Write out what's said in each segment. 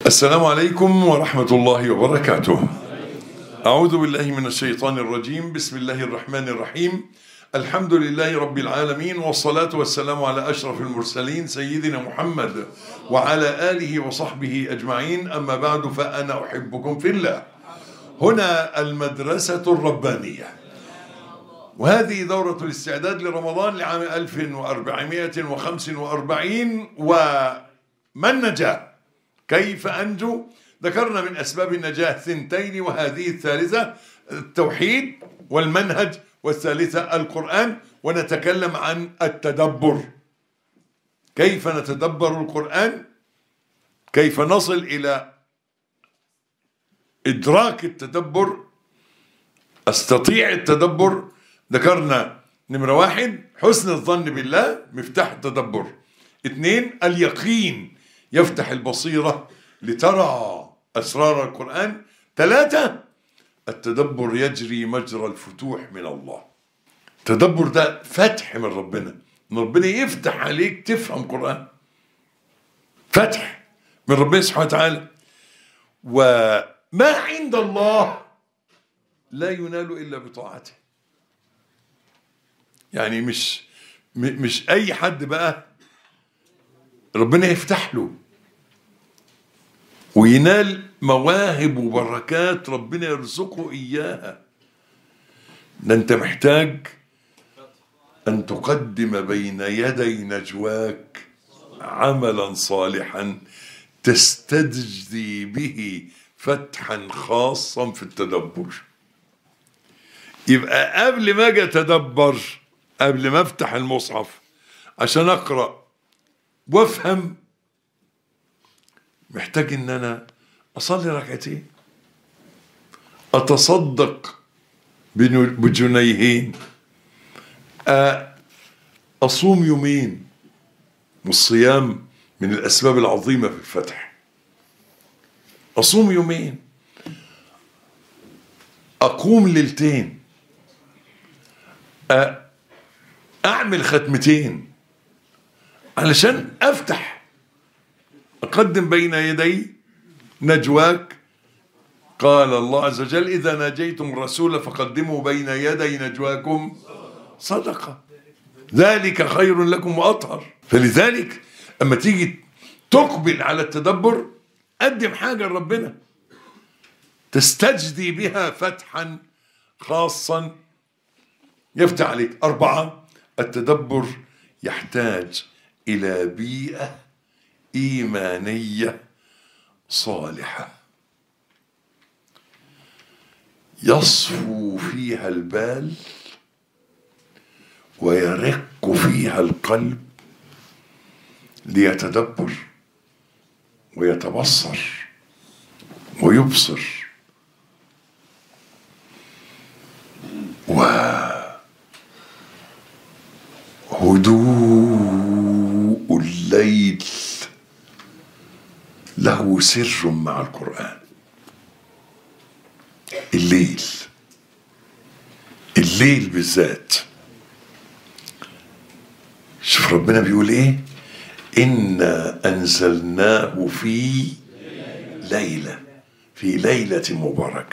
السلام عليكم ورحمة الله وبركاته أعوذ بالله من الشيطان الرجيم بسم الله الرحمن الرحيم الحمد لله رب العالمين والصلاة والسلام على أشرف المرسلين سيدنا محمد وعلى آله وصحبه أجمعين أما بعد فأنا أحبكم في الله هنا المدرسة الربانية وهذه دورة الاستعداد لرمضان لعام 1445 ومن نجا كيف أنجو ذكرنا من أسباب النجاة ثنتين وهذه الثالثة التوحيد والمنهج والثالثة القرآن ونتكلم عن التدبر كيف نتدبر القرآن كيف نصل إلى إدراك التدبر أستطيع التدبر ذكرنا نمرة واحد حسن الظن بالله مفتاح التدبر اثنين اليقين يفتح البصيرة لترى أسرار القرآن ثلاثة التدبر يجري مجرى الفتوح من الله التدبر ده فتح من ربنا من ربنا يفتح عليك تفهم قرآن فتح من ربنا سبحانه وتعالى وما عند الله لا ينال إلا بطاعته يعني مش مش أي حد بقى ربنا يفتح له وينال مواهب وبركات ربنا يرزقه إياها ده أنت محتاج أن تقدم بين يدي نجواك عملا صالحا تستجدي به فتحا خاصا في التدبر يبقى قبل ما اجي اتدبر قبل ما افتح المصحف عشان اقرا وافهم محتاج ان انا اصلي ركعتين اتصدق بجنيهين اصوم يومين والصيام من الاسباب العظيمه في الفتح اصوم يومين اقوم ليلتين اعمل ختمتين علشان افتح اقدم بين يدي نجواك قال الله عز وجل اذا ناجيتم الرسول فقدموا بين يدي نجواكم صدقه ذلك خير لكم واطهر فلذلك اما تيجي تقبل على التدبر قدم حاجه لربنا تستجدي بها فتحا خاصا يفتح عليك أربعة التدبر يحتاج إلى بيئة إيمانية صالحة يصفو فيها البال ويرق فيها القلب ليتدبر ويتبصر ويبصر و هدوء الليل له سر مع القرآن الليل الليل بالذات شوف ربنا بيقول ايه إنا أنزلناه في ليلة في ليلة مباركة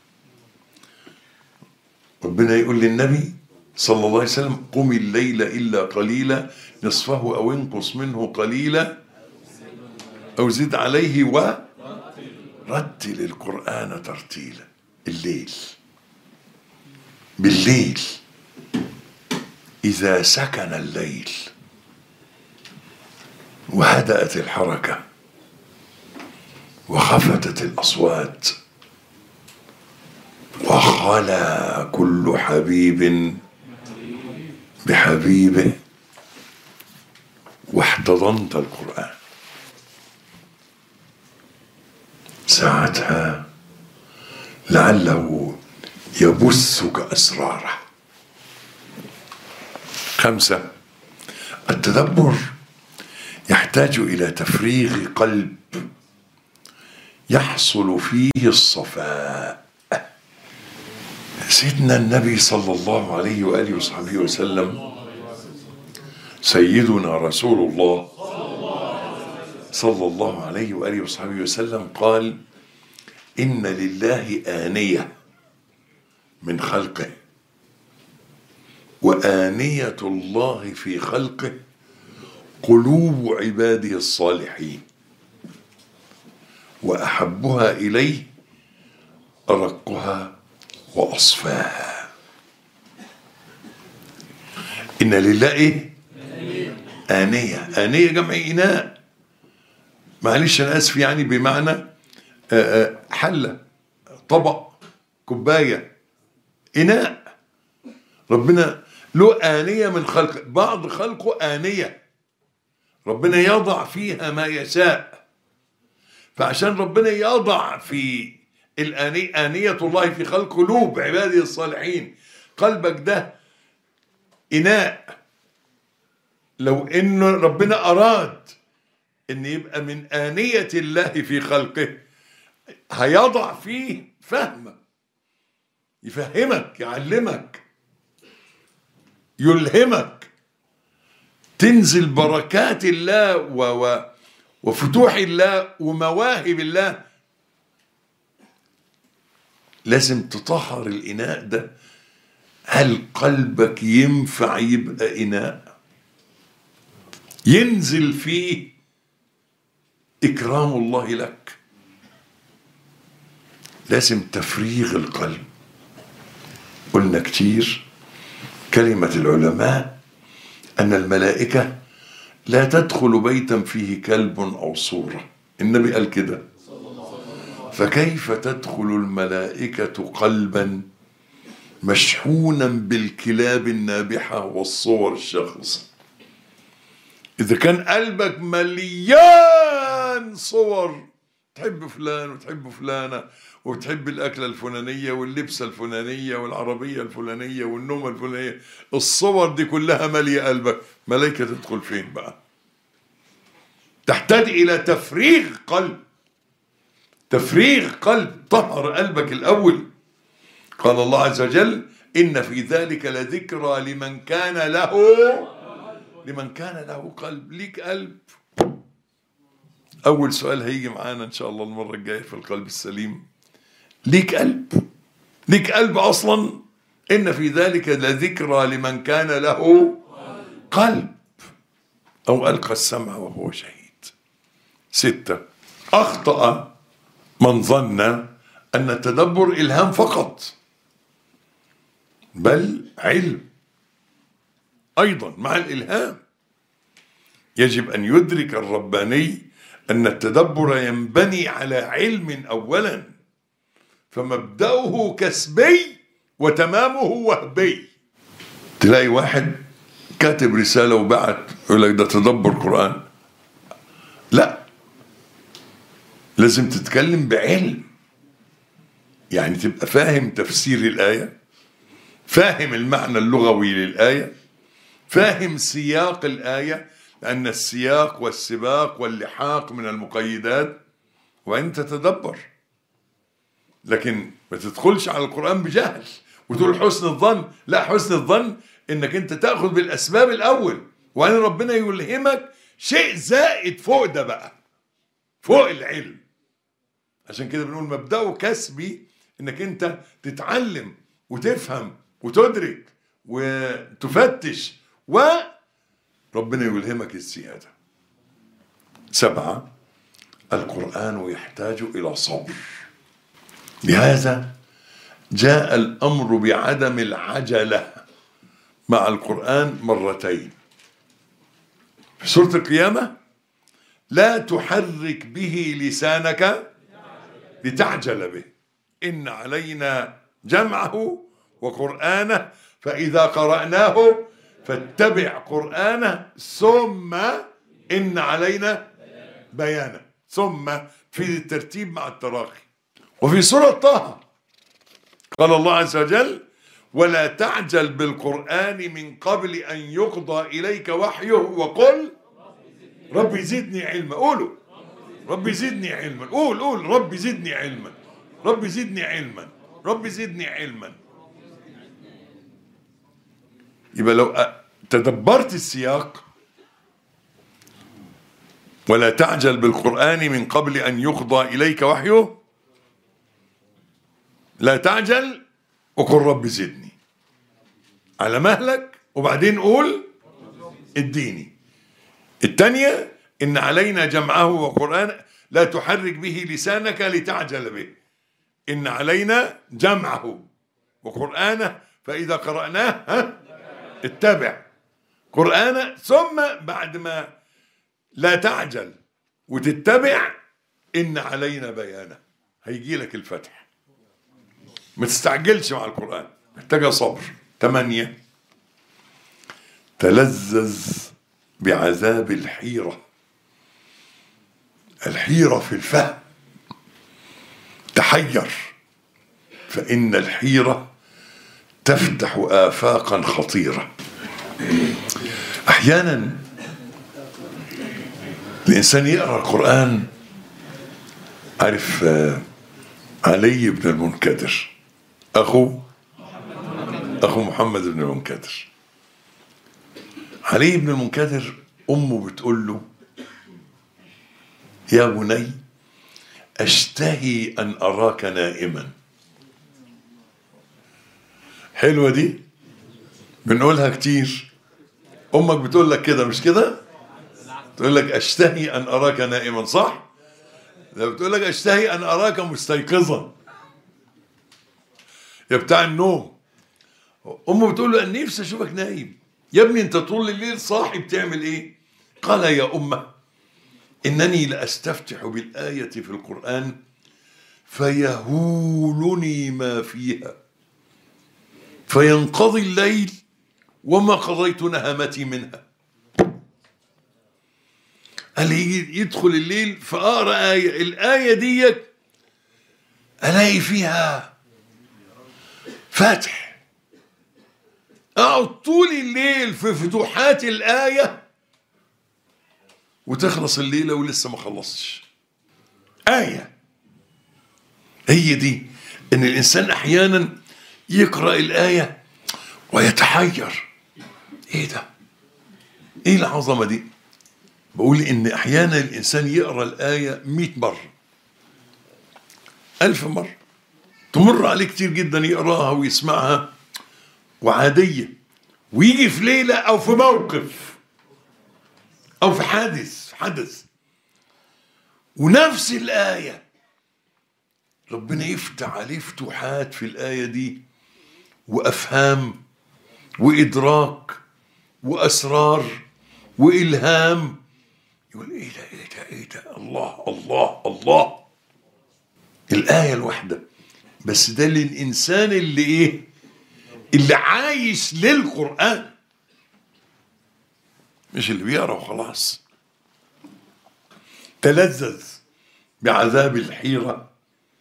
ربنا يقول للنبي صلى الله عليه وسلم قم الليل إلا قليلا نصفه أو انقص منه قليلا أو زد عليه و رتل القرآن ترتيلا الليل بالليل إذا سكن الليل وهدأت الحركة وخفتت الأصوات وخلا كل حبيب بحبيبه واحتضنت القرآن ساعتها لعله يبثك أسراره خمسة التدبر يحتاج إلى تفريغ قلب يحصل فيه الصفاء سيدنا النبي صلى الله عليه وآله وصحبه وسلم سيدنا رسول الله صلى الله عليه وآله وصحبه وسلم قال إن لله آنية من خلقه وآنية الله في خلقه قلوب عباده الصالحين وأحبها إليه أرقها وأصفاها إن لله إيه؟ آنية آنية جمع إناء معلش أنا آسف يعني بمعنى آه، آه، حلة طبق كوباية إناء ربنا له آنية من خلقه بعض خلقه آنية ربنا يضع فيها ما يشاء فعشان ربنا يضع في الآنية آنية الله في خلق قلوب عباده الصالحين قلبك ده إناء لو إن ربنا أراد إن يبقى من آنية الله في خلقه هيضع فيه فهمك يفهمك يعلمك يلهمك تنزل بركات الله و و وفتوح الله ومواهب الله لازم تطهر الإناء ده هل قلبك ينفع يبقى إناء ينزل فيه إكرام الله لك لازم تفريغ القلب قلنا كتير كلمة العلماء أن الملائكة لا تدخل بيتا فيه كلب أو صورة النبي قال كده فكيف تدخل الملائكة قلبا مشحونا بالكلاب النابحة والصور الشخصة إذا كان قلبك مليان صور تحب فلان وتحب فلانة وتحب الأكلة الفلانية واللبسة الفلانية والعربية الفلانية والنومة الفلانية الصور دي كلها مالية قلبك ملائكة تدخل فين بقى تحتاج إلى تفريغ قلب تفريغ قلب طهر قلبك الأول قال الله عز وجل إن في ذلك لذكرى لمن كان له لمن كان له قلب ليك قلب أول سؤال هيجي معانا إن شاء الله المرة الجاية في القلب السليم ليك قلب ليك قلب أصلا إن في ذلك لذكرى لمن كان له قلب أو ألقى السمع وهو شهيد ستة أخطأ من ظن أن التدبر إلهام فقط بل علم أيضا مع الإلهام يجب أن يدرك الرباني أن التدبر ينبني على علم أولا فمبدأه كسبي وتمامه وهبي تلاقي واحد كاتب رسالة وبعت يقول لك ده تدبر قرآن لا لازم تتكلم بعلم يعني تبقى فاهم تفسير الآية فاهم المعنى اللغوي للآية فاهم سياق الآية لأن السياق والسباق واللحاق من المقيدات وأن تتدبر لكن ما تدخلش على القرآن بجهل وتقول حسن الظن لا حسن الظن انك انت تاخذ بالاسباب الاول وان ربنا يلهمك شيء زائد فوق ده بقى فوق العلم عشان كده بنقول مبدأه كسبي انك انت تتعلم وتفهم وتدرك وتفتش وربنا يلهمك الزيادة سبعة القرآن يحتاج إلى صبر لهذا جاء الأمر بعدم العجلة مع القرآن مرتين في سورة القيامة لا تحرك به لسانك لتعجل به إن علينا جمعه وقرآنه فإذا قرأناه فاتبع قرآنه ثم إن علينا بيانه ثم في الترتيب مع التراخي وفي سورة طه قال الله عز وجل ولا تعجل بالقرآن من قبل أن يقضى إليك وحيه وقل ربي زدني علما قولوا ربي زدني علما قول قول ربي زدني علما ربي زدني علما ربي زدني علما يبقى لو تدبرت السياق ولا تعجل بالقرآن من قبل أن يقضى إليك وحيه لا تعجل وقل رب زدني على مهلك وبعدين قول اديني الثانية إن علينا جمعه وقرآن لا تحرك به لسانك لتعجل به إن علينا جمعه وقرآنه فإذا قرأناه ها اتبع قرآن ثم بعد ما لا تعجل وتتبع إن علينا بيانه هيجي لك الفتح ما تستعجلش مع القرآن محتاجة صبر ثمانية تلذذ بعذاب الحيرة الحيرة في الفهم تحير فإن الحيرة تفتح آفاقا خطيرة أحيانا الإنسان يقرأ القرآن عارف آه، علي بن المنكدر أخو أخو محمد بن المنكدر علي بن المنكدر أمه بتقول له يا بني أشتهي أن أراك نائما حلوة دي بنقولها كتير أمك بتقول لك كده مش كده تقول لك أشتهي أن أراك نائما صح لو بتقول لك أشتهي أن أراك مستيقظا يا بتاع النوم أمه بتقول له أنا نفسي أشوفك نايم يا ابني أنت طول الليل صاحي بتعمل إيه قال يا أمه إنني لأستفتح بالآية في القرآن فيهولني ما فيها فينقضي الليل وما قضيت نهمتي منها قال يجي يدخل الليل فأقرأ آية الآية دي ألاقي فيها فتح أقعد طول الليل في فتوحات الآية وتخلص الليلة ولسه ما خلصتش آية هي دي إن الإنسان أحيانا يقرأ الآية ويتحير إيه ده؟ إيه العظمة دي؟ بقول إن أحيانا الإنسان يقرأ الآية مئة مرة ألف مرة تمر عليه كتير جدا يقراها ويسمعها وعادية ويجي في ليلة أو في موقف أو في حادث حدث ونفس الآية ربنا يفتح عليه فتوحات في الآية دي وأفهام وإدراك وأسرار وإلهام يقول إيه ده إيه ده إيه ده الله الله الله الآية الواحدة بس ده للإنسان اللي إيه اللي عايش للقرآن مش اللي بيقرا وخلاص تلذذ بعذاب الحيرة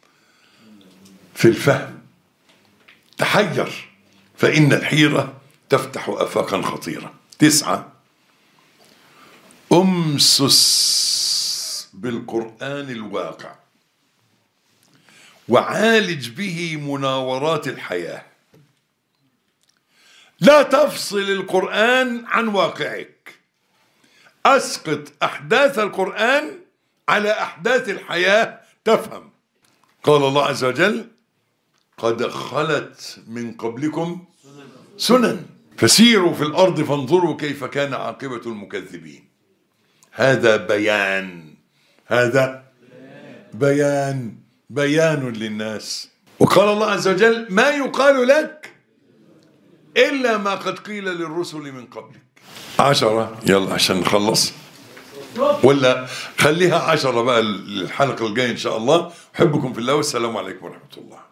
في الفهم تحير فإن الحيرة تفتح آفاقا خطيرة تسعة أمسس بالقرآن الواقع وعالج به مناورات الحياة لا تفصل القرآن عن واقعك أسقط أحداث القرآن على أحداث الحياة تفهم قال الله عز وجل قد خلت من قبلكم سنن فسيروا في الأرض فانظروا كيف كان عاقبة المكذبين هذا بيان هذا بيان بيان للناس وقال الله عز وجل ما يقال لك إلا ما قد قيل للرسل من قبلك عشرة يلا عشان نخلص ولا خليها عشرة بقى الحلقة الجاية إن شاء الله أحبكم في الله والسلام عليكم ورحمة الله